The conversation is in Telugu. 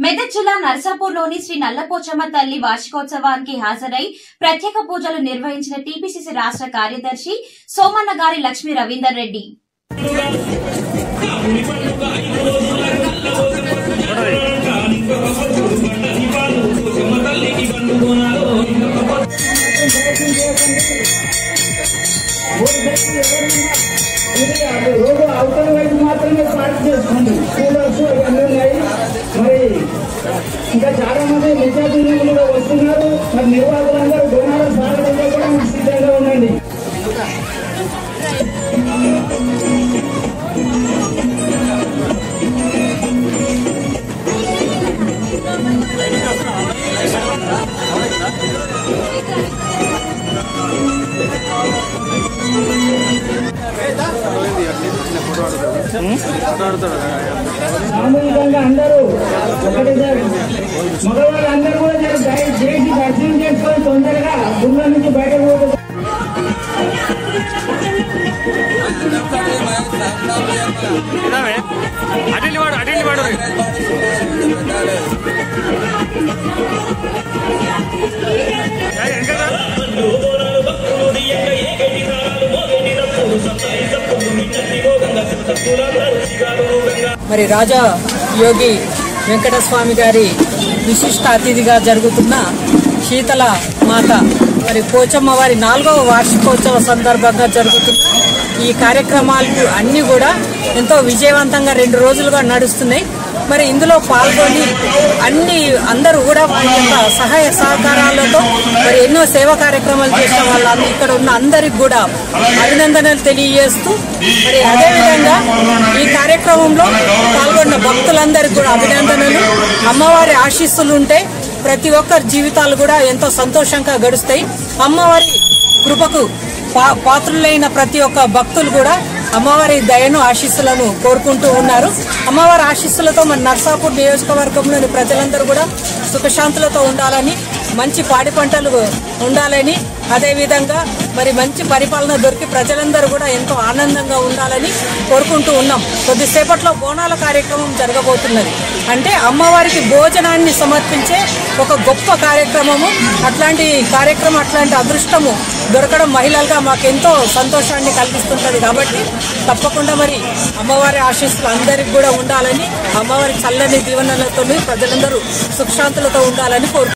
మెదక్ జిల్లా నర్సాపూర్లోని శ్రీ నల్లపోచమ్మ తల్లి వార్షికోత్సవానికి హాజరై ప్రత్యేక పూజలు నిర్వహించిన టీపీసీసీ రాష్ట్ర కార్యదర్శి సోమన్న గారి లక్ష్మీ రవీందర్ రెడ్డి రోజు అవతల వైపు మాత్రమే పార్టీ చేసుకోండి కూలర్స్ అవన్నీ ఉన్నాయి మరి ఇంకా చాలా మంది నిజాజీవులుగా వస్తున్నారు మరి నిర్వాహకులందరూ డోనాల స్వాగతం చెప్పడానికి సిద్ధంగా ఉండండి సామూహికంగా అందరూ ఒకటేసారి మగవాళ్ళు అందరూ కూడా జర దయచేసి దర్శనం చేసుకొని తొందరగా గుళ్ళ నుంచి బయటకు పోతే ఇదామే అటెండి వాడు అటెండి వాడు ఇంకా మరి రాజా యోగి వెంకటస్వామి గారి విశిష్ట అతిథిగా జరుగుతున్న శీతల మాత మరి పోచమ్మ వారి నాలుగవ వార్షికోత్సవ సందర్భంగా జరుగుతున్న ఈ కార్యక్రమాలు అన్ని కూడా ఎంతో విజయవంతంగా రెండు రోజులుగా నడుస్తున్నాయి మరి ఇందులో పాల్గొని అన్ని అందరూ కూడా వారి యొక్క సహాయ సహకారాలతో మరి ఎన్నో సేవా కార్యక్రమాలు చేసిన వాళ్ళు ఇక్కడ ఉన్న అందరికి కూడా అభినందనలు తెలియజేస్తూ మరి అదేవిధంగా ఈ కార్యక్రమంలో పాల్గొన్న భక్తులందరికీ కూడా అభినందనలు అమ్మవారి ఆశీస్సులు ఉంటే ప్రతి ఒక్కరి జీవితాలు కూడా ఎంతో సంతోషంగా గడుస్తాయి అమ్మవారి కృపకు పా- పాత్రులైన ప్రతి ఒక్క భక్తులు కూడా అమ్మవారి దయను ఆశీస్సులను కోరుకుంటూ ఉన్నారు అమ్మవారి ఆశీస్సులతో మన నర్సాపూర్ నియోజకవర్గంలోని ప్రజలందరూ కూడా సుఖశాంతులతో ఉండాలని మంచి పాడి పంటలు ఉండాలని అదేవిధంగా మరి మంచి పరిపాలన దొరికి ప్రజలందరూ కూడా ఎంతో ఆనందంగా ఉండాలని కోరుకుంటూ ఉన్నాం కొద్దిసేపట్లో బోనాల కార్యక్రమం జరగబోతున్నది అంటే అమ్మవారికి భోజనాన్ని సమర్పించే ఒక గొప్ప కార్యక్రమము అట్లాంటి కార్యక్రమం అట్లాంటి అదృష్టము దొరకడం మహిళలుగా మాకెంతో సంతోషాన్ని కలిగిస్తుంటది కాబట్టి తప్పకుండా మరి అమ్మవారి ఆశీస్సులు అందరికి కూడా ఉండాలని అమ్మవారి చల్లని దీవెనలతో ప్రజలందరూ సుఖశాంతులతో ఉండాలని కోరు